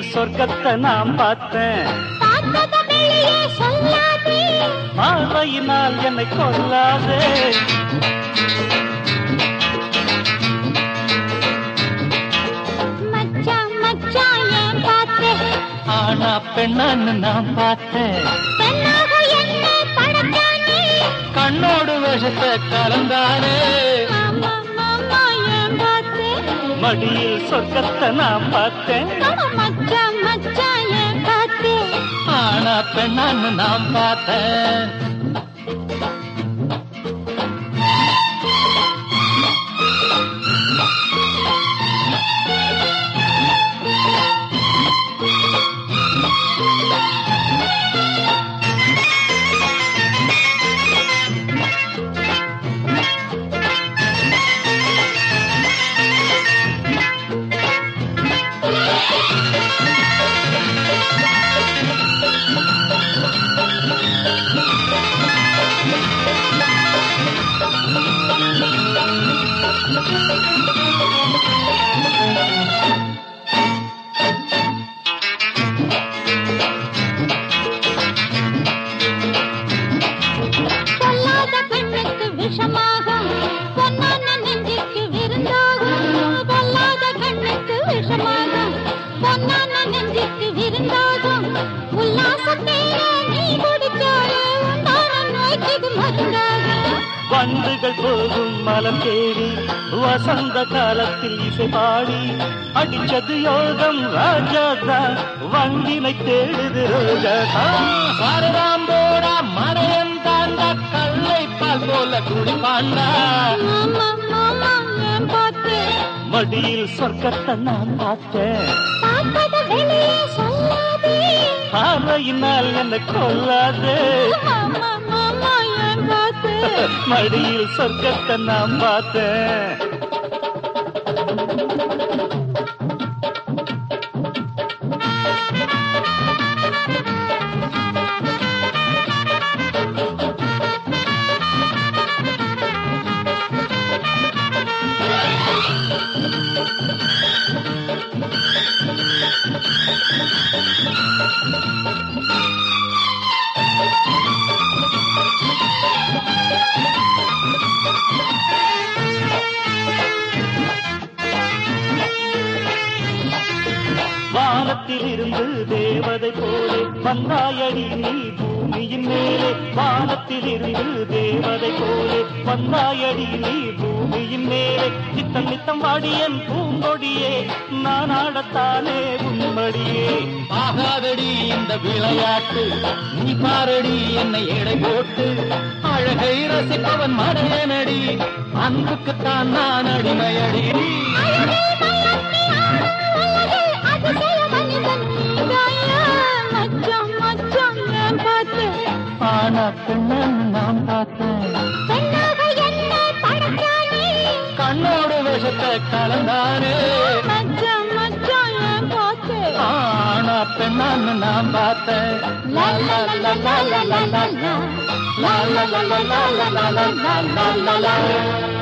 சொர்க்கத்தை நான் பார்த்தேன் பார்த்தத வெளியே சொல்லாதே பார்வையினால் என்னை கொல்லாதே மச்சான் மச்சான் ஏன் பார்த்தே ஆனா பெண்ணான்னு நான் பார்த்தேன் பெண்ணாக என்ன படைச்சானே கண்ணோடு விஷத்தை கலந்தானே மாமா மாமா ஏன் பார்த்தே மடியில் சொர்க்கத்தை நான் பார்த்தேன் அட மச்சான் மச்சான் ஏன் பார்த்தே ஆனா பெண்ணான்னு நான் பார்த்தேன் பொல்லாத கண்ணுக்கு விஷமாகும் பொன்னான நெஞ்சுக்கு விருந்தாகும் பொல்லாத கண்ணுக்கு விஷமாகும் பொன்னான நெஞ்சுக்கு விருந்தாகும் உல்லாசத்தேர நீ குடிச்சாலே உண்டான நோய்க்கு மருந்தாகும் வண்டுகள் போகும் மலம் தேடி வசந்த காலத்தில் இசை பாடி அடிச்சது யோகம் ராஜாதா வண்டினை தேடுது ரோஜாதா சாரதாம் போடா மனையன் தாண்டா கல்லை பால் போல குடிப்பாண்டா மாமா மாமா ஏன் பார்த்து மடியில் சொர்க்கத்தை நான் பார்த்தேன் பார்த்தத வெளியே சொல்லாதே பார்வையினால் என்னை கொல்லாதே மாமா மாமா ஏன் பார்த்து மடியில் சொர்க்கத்தை நான் பார்த்தேன் வானத்தில் இருந்து தேவதை போலே வந்தாயடி நீ பூமியின் மேலே வானத்தில் இருந்து தேவதை போலே வந்தாயடி நீ பூமியின் மேலே நித்தம் நித்தம் வாடியன் பூங்கொடியே நான் ஆடத்தானே உன்மடியே ஆகாதடி இந்த விளையாட்டு நீ பாரடி என்னை எடை போட்டு அழகை ரசிப்பவன் மடையனடி அன்புக்குத்தான் நான் அடிமையடி அழகே மயக்கி ஆடும் அழகு அதிசய மனிதன் நீதாயா மச்சான் மச்சான் ஏன் பார்த்து ஆனா பெண்ணன் நான் பார்த்தேன் பெண்ணாக என்னை படைச்சானே கண்ணோடு விஷத்தை கலந்தானே மச்சான் மச்சான் ஏன் பார்த்து ஆனா பெண்ணான்னு நான் பார்த்தேன் லா லா லா லா லா லா லா லா லா லா லா லா லா லா லா லா லா லா லா